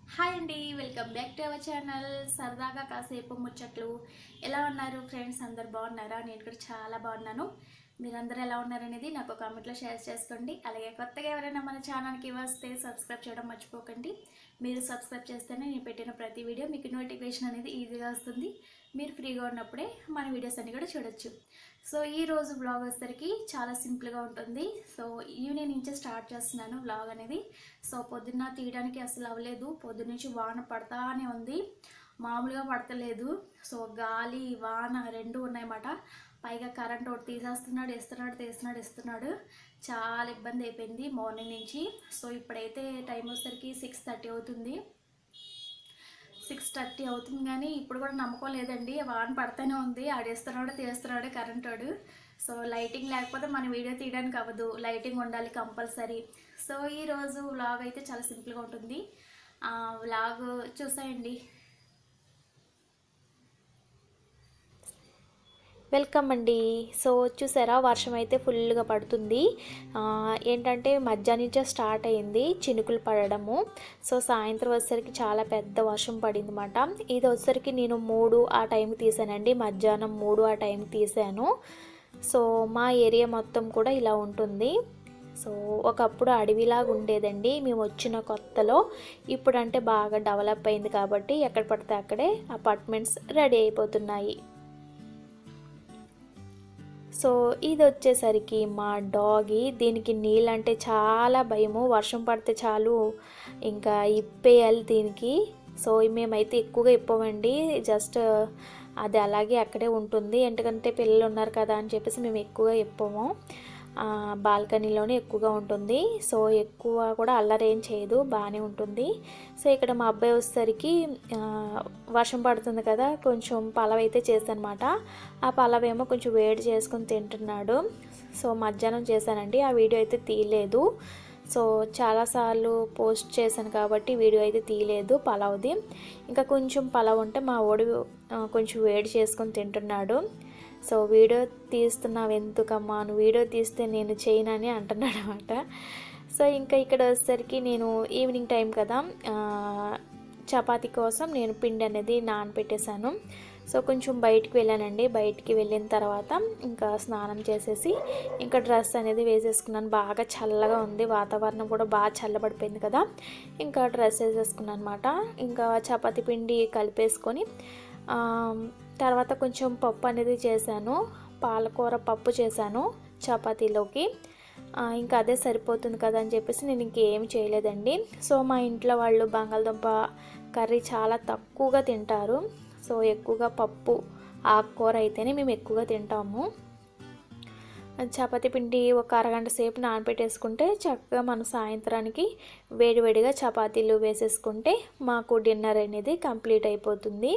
hi అండి welcome back to our channel సరదాగా కాసేపు ముచ్చట్లు ఎలా ఉన్నారు ఫ్రెండ్స్ అందరు బాగున్నారా నేను కూడా చాలా బాగున్నాను మీరందరూ ఎలా ఉన్నారనేది నాకు కామెంట్లో షేర్ చేసుకోండి అలాగే కొత్తగా ఎవరైనా మన ఛానల్కి వస్తే సబ్స్క్రైబ్ చేయడం మర్చిపోకండి మీరు సబ్స్క్రైబ్ చేస్తేనే నేను పెట్టిన ప్రతి వీడియో మీకు నోటిఫికేషన్ అనేది ఈజీగా వస్తుంది మీరు ఫ్రీగా ఉన్నప్పుడే మన వీడియోస్ అన్ని కూడా చూడొచ్చు సో ఈ రోజు బ్లాగ్ వచ్చేసరికి చాలా సింపుల్గా ఉంటుంది సో ఈవినింగ్ నుంచే స్టార్ట్ చేస్తున్నాను బ్లాగ్ అనేది సో పొద్దున్న తీయడానికి అసలు అవ్వలేదు పొద్దున్న నుంచి వాన పడతానే ఉంది మామూలుగా పడతలేదు సో గాలి వాన రెండు ఉన్నాయన్నమాట పైగా కరెంట్ ఒకటి తీసేస్తున్నాడు ఇస్తున్నాడు తీస్తున్నాడు ఇస్తున్నాడు చాలా ఇబ్బంది అయిపోయింది మార్నింగ్ నుంచి సో ఇప్పుడైతే టైం వచ్చేసరికి సిక్స్ థర్టీ అవుతుంది సిక్స్ థర్టీ అవుతుంది కానీ ఇప్పుడు కూడా నమ్మకం లేదండి వాన పడతానే ఉంది ఆడేస్తున్నాడు తీస్తున్నాడు కరెంట్ వాడు సో లైటింగ్ లేకపోతే మన వీడియో తీయడానికి అవ్వదు లైటింగ్ ఉండాలి కంపల్సరీ సో ఈరోజు వ్లాగ్ అయితే చాలా సింపుల్గా ఉంటుంది వ్లాగ్ చూసాయండి వెల్కమ్ అండి సో చూసారా వర్షం అయితే ఫుల్గా పడుతుంది ఆ, ఏంటంటే మధ్యాహ్నం నుంచే స్టార్ట్ అయింది చినుకులు పడడము సో సాయంత్రం వచ్చేసరికి చాలా పెద్ద వర్షం పడింది అనమాట ఇది వచ్చేసరికి నేను మూడు ఆ టైంకి తీసానండి మధ్యాహ్నం మూడు ఆ టైంకి తీసాను సో మా ఏరియా మొత్తం కూడా ఇలా ఉంటుంది సో ఒకప్పుడు అడవిలాగా ఉండేదండి మేము వచ్చిన కొత్తలో ఇప్పుడంటే బాగా డెవలప్ అయింది కాబట్టి ఎక్కడ పడితే అక్కడే అపార్ట్మెంట్స్ రెడీ అయిపోతున్నాయి సో ఇది వచ్చేసరికి మా డాగి దీనికి నీళ్ళంటే చాలా భయము వర్షం పడితే చాలు ఇంకా ఇప్పేయాలి దీనికి సో మేమైతే ఎక్కువగా ఇప్పమండి జస్ట్ అది అలాగే అక్కడే ఉంటుంది ఎందుకంటే పిల్లలు ఉన్నారు కదా అని చెప్పేసి మేము ఎక్కువగా ఇప్పము బాల్కనీలోనే ఎక్కువగా ఉంటుంది సో ఎక్కువ కూడా అల్లరేం చేయదు బాగానే ఉంటుంది సో ఇక్కడ మా అబ్బాయి వచ్చేసరికి ఆ, వర్షం పడుతుంది కదా కొంచెం పలవ అయితే చేశానమాట ఆ పలవ ఏమో కొంచెం వేడి చేసుకొని తింటున్నాడు సో మధ్యాహ్నం చేశానండి ఆ వీడియో అయితే తీయలేదు సో చాలాసార్లు పోస్ట్ చేశాను కాబట్టి వీడియో అయితే తీయలేదు పలావ్ది ఇంకా కొంచెం పలావ్ ఉంటే మా ఓడి ఆ, కొంచెం వేడి చేసుకొని తింటున్నాడు సో వీడియో తీస్తున్నావు ఎందుకమ్మా నువ్వు వీడియో తీస్తే నేను చేయనని అంటున్నాడు అనమాట సో ఇంకా ఇక్కడ వచ్చేసరికి నేను ఈవినింగ్ టైం కదా ఆ, చపాతీ కోసం నేను పిండి అనేది నానబెట్టేశాను సో కొంచెం బయటికి వెళ్ళానండి బయటికి వెళ్ళిన తర్వాత ఇంకా స్నానం చేసేసి ఇంకా డ్రెస్ అనేది వేసేసుకున్నాను బాగా చల్లగా ఉంది వాతావరణం కూడా బాగా చల్లబడిపోయింది కదా ఇంకా డ్రెస్ వేసేసుకున్నాను అనమాట ఇంకా చపాతీ పిండి కలిపేసుకొని ఆ, తర్వాత కొంచెం పప్పు అనేది చేశాను పాలకూర పప్పు చేశాను చపాతీలోకి ఆ, ఇంకా అదే సరిపోతుంది కదా అని చెప్పేసి నేను ఇంకేం చేయలేదండి సో మా ఇంట్లో వాళ్ళు బంగాళదుంప కర్రీ చాలా తక్కువగా తింటారు సో ఎక్కువగా పప్పు ఆకుకూర అయితేనే మేము ఎక్కువగా తింటాము చపాతీ పిండి ఒక అరగంట సేపు నానబెట్టేసుకుంటే చక్కగా మనం సాయంత్రానికి వేడివేడిగా చపాతీలు వేసేసుకుంటే మాకు డిన్నర్ అనేది కంప్లీట్ అయిపోతుంది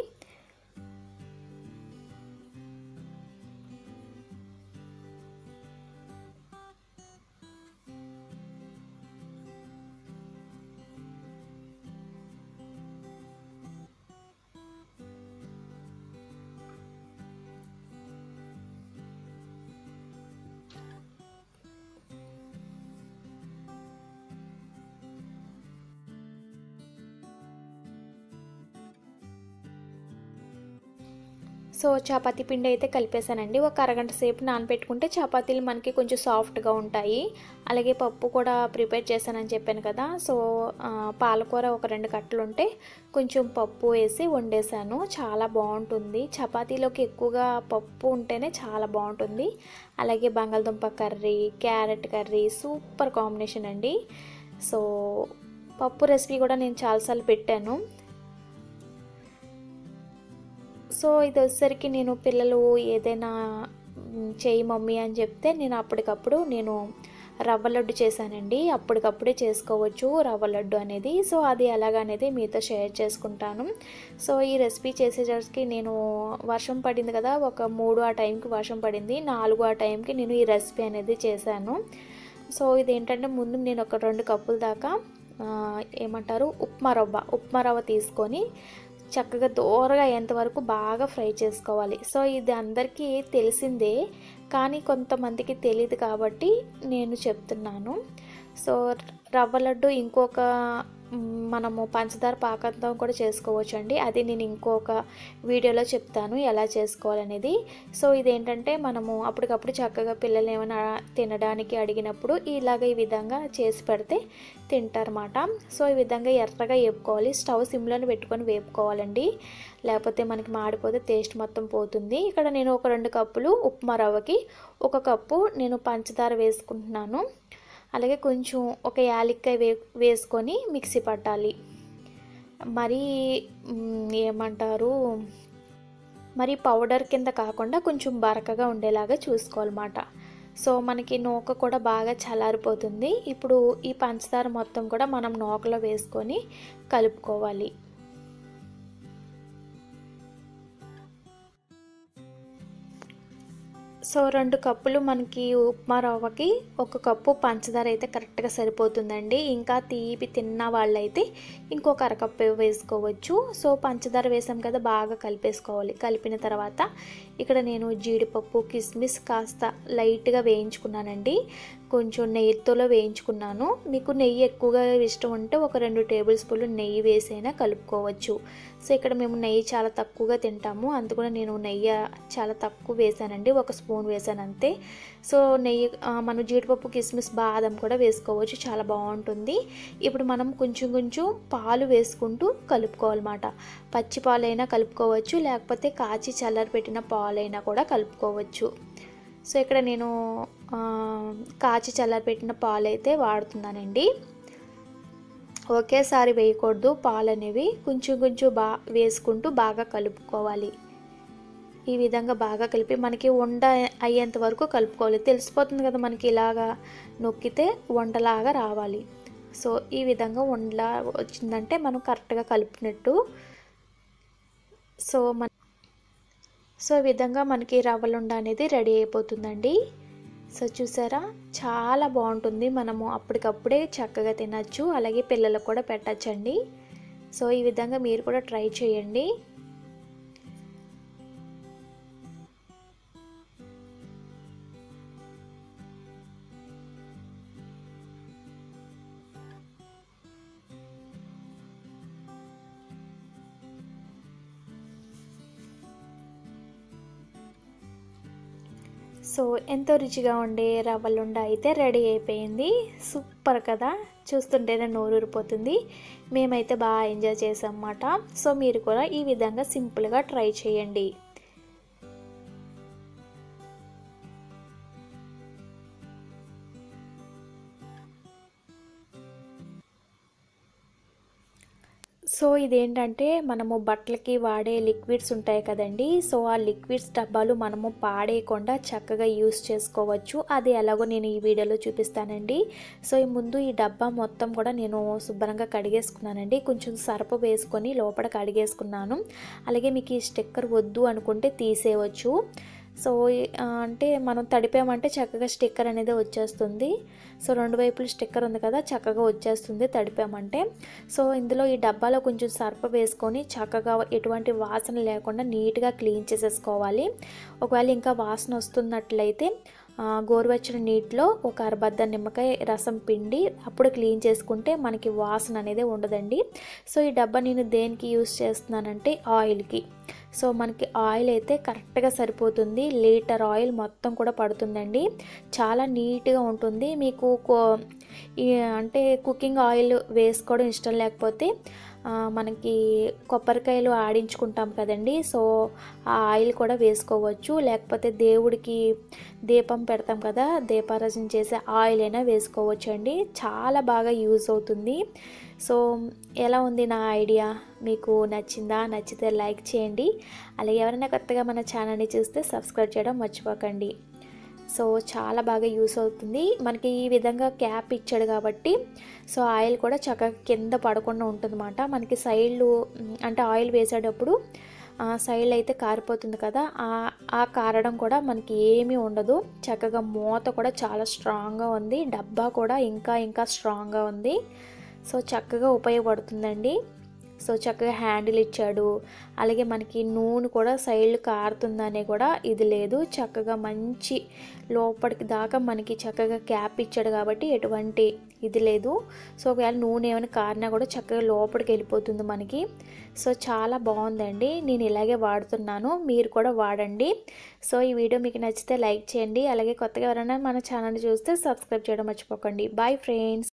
సో చపాతీ పిండి అయితే కలిపేశానండి ఒక అరగంట సేపు నానబెట్టుకుంటే చపాతీలు మనకి కొంచెం సాఫ్ట్గా ఉంటాయి అలాగే పప్పు కూడా ప్రిపేర్ చేశానని చెప్పాను కదా సో ఆ, పాలకూర ఒక రెండు కట్టలు ఉంటే కొంచెం పప్పు వేసి వండేసాను చాలా బాగుంటుంది చపాతీలోకి ఎక్కువగా పప్పు ఉంటేనే చాలా బాగుంటుంది అలాగే బంగాళదుంప curry carrot curry super combination అండి సో పప్పు రెసిపీ కూడా నేను చాలాసార్లు పెట్టాను సో ఇది వచ్చేసరికి నేను పిల్లలు ఏదైనా మ్, చేయి మమ్మీ అని చెప్తే నేను అప్పటికప్పుడు నేను రవ్వ లడ్డు చేశానండి అప్పటికప్పుడే చేసుకోవచ్చు రవ్వ లడ్డు అనేది సో అది ఎలాగనేది మీతో షేర్ చేసుకుంటాను సో ఈ రెసిపీ చేసేసరికి నేను వర్షం పడింది కదా ఒక మూడు ఆ టైంకి వర్షం పడింది నాలుగు ఆ టైంకి నేను ఈ రెసిపీ అనేది చేశాను సో ఇదేంటంటే ముందు నేను ఒక రెండు కప్పుల దాకా ఆ, ఏమంటారు ఉప్మా రవ్వ ఉప్మా రవ్వ తీసుకొని చక్కగా దూరగా అయ్యేంత వరకు బాగా ఫ్రై చేసుకోవాలి సో ఇది అందరికీ తెలిసిందే కానీ కొంతమందికి తెలియదు కాబట్టి నేను చెప్తున్నాను సో రవ్వ లడ్డు ఇంకొక మ్, మనము పంచదార పాకంతో కూడా చేసుకోవచ్చు అండి అది నేను ఇంకొక వీడియోలో చెప్తాను ఎలా చేసుకోవాలనేది సో ఇదేంటంటే మనము అప్పటికప్పుడు చక్కగా పిల్లలు ఏమైనా తినడానికి అడిగినప్పుడు ఇలాగ ఈ విధంగా చేసి పెడితే తింటారన్నమాట సో ఈ విధంగా ఎర్రగా వేపుకోవాలి స్టవ్ సిమ్లోనే పెట్టుకొని వేపుకోవాలండి లేకపోతే మనకి మాడిపోతే టేస్ట్ మొత్తం పోతుంది ఇక్కడ నేను ఒక రెండు కప్పులు ఉప్మా రవ్వకి ఒక కప్పు నేను పంచదార వేసుకుంటున్నాను అలాగే కొంచెం ఒక యాలక్కాయ వే వేసుకొని మిక్సీ పట్టాలి మరి మ్, ఏమంటారు మరి పౌడర్ కింద కాకుండా కొంచెం బరకగా ఉండేలాగా చూసుకోవాలన్నమాట సో మనకి నూక కూడా బాగా చల్లారిపోతుంది ఇప్పుడు ఈ పంచదార మొత్తం కూడా మనం నూకలో వేసుకొని కలుపుకోవాలి సో రెండు కప్పులు మనకి ఉప్మా రవ్వకి ఒక కప్పు పంచదార అయితే కరెక్ట్గా సరిపోతుందండి ఇంకా తీపి తిన్న వాళ్ళైతే ఇంకొక అరకప్పు వేసుకోవచ్చు సో పంచదార వేసాం కదా బాగా కలిపేసుకోవాలి కలిపిన తర్వాత ఇక్కడ నేను జీడిపప్పు కిస్మిస్ కాస్త లైట్గా వేయించుకున్నానండి కొంచెం నెయ్యితో వేయించుకున్నాను మీకు నెయ్యి ఎక్కువగా ఇష్టం ఉంటే ఒక రెండు టేబుల్ స్పూన్లు నెయ్యి వేసైనా కలుపుకోవచ్చు సో ఇక్కడ మేము నెయ్యి చాలా తక్కువగా తింటాము అందుకని నేను నెయ్యి చాలా తక్కువ వేసానండి ఒక స్పూన్ వేసాను అంతే సో నెయ్యి ఆ, మనం జీడిపప్పు కిస్మిస్ బాదం కూడా వేసుకోవచ్చు చాలా బాగుంటుంది ఇప్పుడు మనం కొంచెం కొంచెం పాలు వేసుకుంటూ కలుపుకోవాలన్నమాట పచ్చి పాలైనా కలుపుకోవచ్చు లేకపోతే కాచి చల్లారి పెట్టిన పాలైనా కూడా కలుపుకోవచ్చు సో ఇక్కడ నేను ఆ, కాచి చల్లారి పెట్టిన పాలు అయితే వాడుతున్నానండి ఒకేసారి వేయకూడదు పాలు అనేవి కొంచెం కొంచెం బా వేసుకుంటూ బాగా కలుపుకోవాలి ఈ విధంగా బాగా కలిపి మనకి వండ అయ్యేంత వరకు కలుపుకోవాలి తెలిసిపోతుంది కదా మనకి ఇలాగా నొక్కితే వండలాగా రావాలి సో ఈ విధంగా వండలా వచ్చిందంటే మనం కరెక్ట్గా కలిపినట్టు సో మన సో ఈ విధంగా మనకి రవ్వలుండ అనేది రెడీ అయిపోతుందండి సో చూసారా చాలా బాగుంటుంది మనము అప్పటికప్పుడే చక్కగా తినచ్చు అలాగే పిల్లలకు కూడా పెట్టచ్చండి సో ఈ విధంగా మీరు కూడా ట్రై చేయండి సో ఎంతో రుచిగా ఉండే రవ్వలుండ అయితే రెడీ అయిపోయింది సూపర్ కదా చూస్తుంటేనే నోరూరిపోతుంది మేమైతే బాగా ఎంజాయ్ చేసాం అన్నమాట సో మీరు కూడా ఈ విధంగా సింపుల్గా ట్రై చేయండి సో ఇదేంటంటే మనము బట్టలకి వాడే లిక్విడ్స్ ఉంటాయి కదండి సో ఆ లిక్విడ్స్ డబ్బాలు మనము పాడేయకుండా చక్కగా యూస్ చేసుకోవచ్చు అది ఎలాగో నేను ఈ వీడియోలో చూపిస్తానండి సో ఈ ముందు ఈ డబ్బా మొత్తం కూడా నేను శుభ్రంగా కడిగేసుకున్నానండి కొంచెం సరపు వేసుకొని లోపల కడిగేసుకున్నాను అలాగే మీకు ఈ స్టిక్కర్ వద్దు అనుకుంటే తీసేయవచ్చు సో ఆ, అంటే మనం తడిపామంటే చక్కగా స్టిక్కర్ అనేది వచ్చేస్తుంది సో రెండు వైపులు స్టిక్కర్ ఉంది కదా చక్కగా వచ్చేస్తుంది తడిపామంటే సో ఇందులో ఈ డబ్బాలో కొంచెం సర్ప వేసుకొని చక్కగా ఎటువంటి వాసన లేకుండా నీట్గా క్లీన్ చేసేసుకోవాలి ఒకవేళ ఇంకా వాసన వస్తున్నట్లయితే ఆ, గోరువెచ్చని నీటిలో ఒక అరబద్ద నిమ్మకాయ రసం పిండి అప్పుడు క్లీన్ చేసుకుంటే మనకి వాసన అనేది ఉండదండి సో ఈ డబ్బా నేను దేనికి యూస్ చేస్తున్నానంటే ఆయిల్కి సో మనకి ఆయిల్ అయితే కరెక్ట్గా సరిపోతుంది లీటర్ ఆయిల్ మొత్తం కూడా పడుతుందండి చాలా నీట్గా ఉంటుంది మీకు కో- ఈ అంటే కుకింగ్ ఆయిల్ వేసుకోవడం ఇష్టం లేకపోతే ఆ, మనకి కొబ్బరికాయలు ఆడించుకుంటాం కదండి సో ఆ ఆయిల్ కూడా వేసుకోవచ్చు లేకపోతే దేవుడికి దీపం పెడతాం కదా దీపారాజన చేసే ఆయిల్ అయినా వేసుకోవచ్చు అండి చాలా బాగా యూజ్ అవుతుంది సో ఎలా ఉంది నా ఐడియా మీకు నచ్చిందా నచ్చితే లైక్ చేయండి అలాగే ఎవరైనా కొత్తగా మన ఛానల్ని చూస్తే సబ్స్క్రైబ్ చేయడం మర్చిపోకండి సో చాలా బాగా యూస్ అవుతుంది మనకి ఈ విధంగా క్యాప్ ఇచ్చాడు కాబట్టి సో ఆయిల్ కూడా చక్కగా కింద పడకుండా ఉంటుందన్నమాట మనకి సైడ్లు మ్, అంటే ఆయిల్ వేసేటప్పుడు ఆ సైడ్ అయితే కారిపోతుంది కదా ఆ ఆ కారడం కూడా మనకి ఏమీ ఉండదు చక్కగా మూత కూడా చాలా స్ట్రాంగ్గా ఉంది డబ్బా కూడా ఇంకా ఇంకా స్ట్రాంగ్గా ఉంది సో చక్కగా ఉపయోగపడుతుందండి సో చక్కగా హ్యాండిల్ ఇచ్చాడు అలాగే మనకి నూనె కూడా సైడ్ కారుతుందనే కూడా ఇది లేదు చక్కగా మంచి లోపలికి దాకా మనకి చక్కగా క్యాప్ ఇచ్చాడు కాబట్టి ఎటువంటి ఇది లేదు సో ఒకవేళ నూనె ఏమైనా కారినా కూడా చక్కగా లోపలికి వెళ్ళిపోతుంది మనకి సో చాలా బాగుందండి నేను ఇలాగే వాడుతున్నాను మీరు కూడా వాడండి సో ఈ వీడియో మీకు నచ్చితే లైక్ చేయండి అలాగే కొత్తగా ఎవరైనా మన ఛానల్ చూస్తే సబ్స్క్రైబ్ చేయడం మర్చిపోకండి బాయ్ ఫ్రెండ్స్